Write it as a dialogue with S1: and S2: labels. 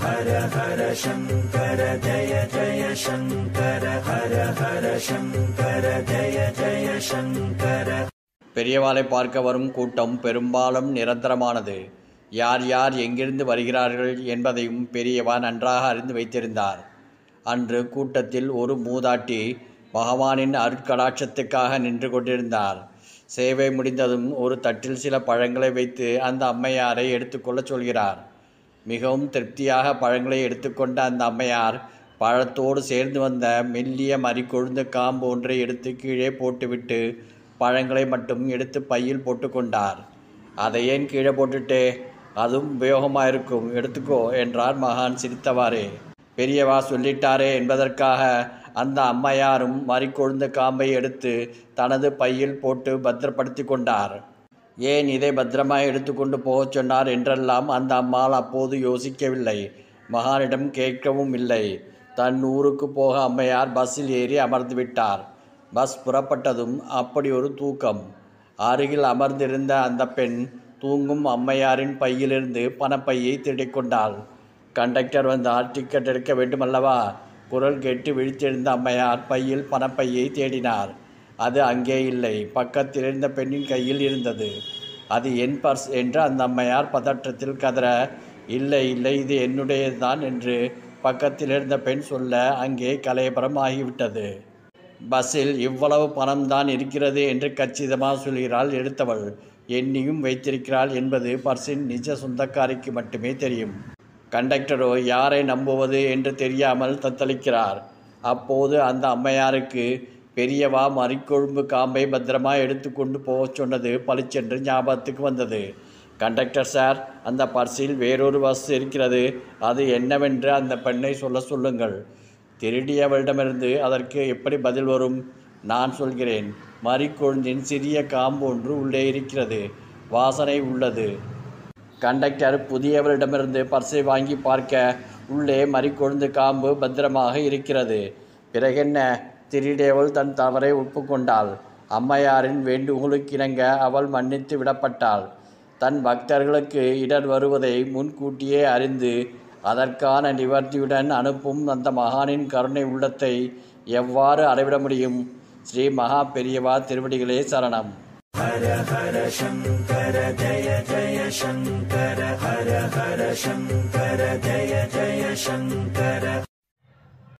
S1: ஹர ஹர சங்கர ஜய ஜய சங்கர ஹர ஹர சங்கர ஜய ஜய சங்கர
S2: பெரியவாளை பார்க்க வரும் கூட்டம் பெரும்பாலும் நிரந்தரமானது யார் யார் எங்கிருந்து வருகிறார்கள் என்பதையும் பெரியவா நன்றாக அறிந்து வைத்திருந்தார் அன்று கூட்டத்தில் ஒரு மூதாட்டி பகவானின் அருட்கடாட்சத்துக்காக நின்று கொண்டிருந்தார் சேவை முடிந்ததும் ஒரு தட்டில் சில பழங்களை வைத்து அந்த அம்மையாரை எடுத்துக்கொள்ளச் சொல்கிறார் மிகவும் திருப்தியாக பழங்களை எடுத்துக்கொண்ட அந்த அம்மையார் பழத்தோடு சேர்ந்து வந்த மெல்லிய மறிக்கொழுந்த காம்பு ஒன்றை எடுத்து கீழே போட்டுவிட்டு பழங்களை மட்டும் எடுத்து பையில் போட்டுக்கொண்டார் அதை ஏன் கீழே போட்டுட்டே அதுவும் உபயோகமாக இருக்கும் எடுத்துக்கோ என்றார் மகான் சிரித்தவாறே பெரியவா சொல்லிட்டாரே என்பதற்காக அந்த அம்மையாரும் மறிக்கொழுந்த காம்பை எடுத்து தனது பையில் போட்டு பத்திரப்படுத்தி கொண்டார் ஏன் இதை பத்திரமாய் எடுத்துக்கொண்டு போகச் சொன்னார் என்றெல்லாம் அந்த அம்மாள் அப்போது யோசிக்கவில்லை மகானிடம் கேட்கவும் இல்லை தன் ஊருக்கு போக அம்மையார் பஸ்ஸில் ஏறி அமர்ந்து விட்டார் பஸ் புறப்பட்டதும் அப்படி ஒரு தூக்கம் அருகில் அமர்ந்திருந்த அந்த பெண் தூங்கும் அம்மையாரின் பையிலிருந்து பணப்பையை திருடிக்கொண்டாள் கண்டக்டர் வந்தால் டிக்கெட் எடுக்க வேண்டுமல்லவா குரல் கேட்டு விழித்தெழுந்த அம்மையார் பையில் பணப்பையை தேடினார் அது அங்கே இல்லை பக்கத்தில் இருந்த பெண்ணின் கையில் இருந்தது அது என் பர்ஸ் என்று அந்த அம்மையார் பதற்றத்தில் கதற இல்லை இல்லை இது என்னுடையதுதான் என்று பக்கத்தில் இருந்த பெண் சொல்ல அங்கே கலையபரம் ஆகிவிட்டது பஸ்ஸில் இவ்வளவு பணம்தான் இருக்கிறது என்று கச்சிதமாக சொல்கிறாள் எடுத்தவள் எண்ணியும் வைத்திருக்கிறாள் என்பது பர்ஸின் நிஜ சொந்தக்காரிக்கு மட்டுமே தெரியும் கண்டக்டரோ யாரை நம்புவது என்று தெரியாமல் தத்தளிக்கிறார் அப்போது அந்த அம்மையாருக்கு பெரியவா மறிக்கொழும்பு காம்பை பத்திரமா எடுத்துக்கொண்டு போகச் சொன்னது பளிச்சென்று ஞாபகத்துக்கு வந்தது கண்டக்டர் சார் அந்த பர்ஸில் வேறொரு பஸ் இருக்கிறது அது என்னவென்று அந்த பெண்ணை சொல்ல சொல்லுங்கள் திருடியவளிடமிருந்து அதற்கு எப்படி பதில் வரும் நான் சொல்கிறேன் மறிக்கொழுந்தின் சிறிய காம்பு ஒன்று உள்ளே இருக்கிறது வாசனை உள்ளது கண்டக்டர் புதியவரிடமிருந்து பர்ஸை வாங்கி பார்க்க உள்ளே மறிக்கொழுந்து காம்பு பத்திரமாக இருக்கிறது பிறகென்ன திருடியவள் தன் தவறை ஒப்புக்கொண்டாள் அம்மையாரின் வேண்டுகோளுக்கிணங்க அவள் மன்னித்து விடப்பட்டாள் தன் பக்தர்களுக்கு இடர் வருவதை முன்கூட்டியே அறிந்து அதற்கான நிவர்த்தியுடன் அனுப்பும் அந்த மகானின் கருணை உள்ளத்தை எவ்வாறு அளவிட முடியும் ஸ்ரீ மகா பெரியவா திருவடிகளே சரணம்
S1: ஹர ஹர சங்கர ஜய ஜய சங்கர ஹர ஹர சங்கர ஜய ஜய சங்கர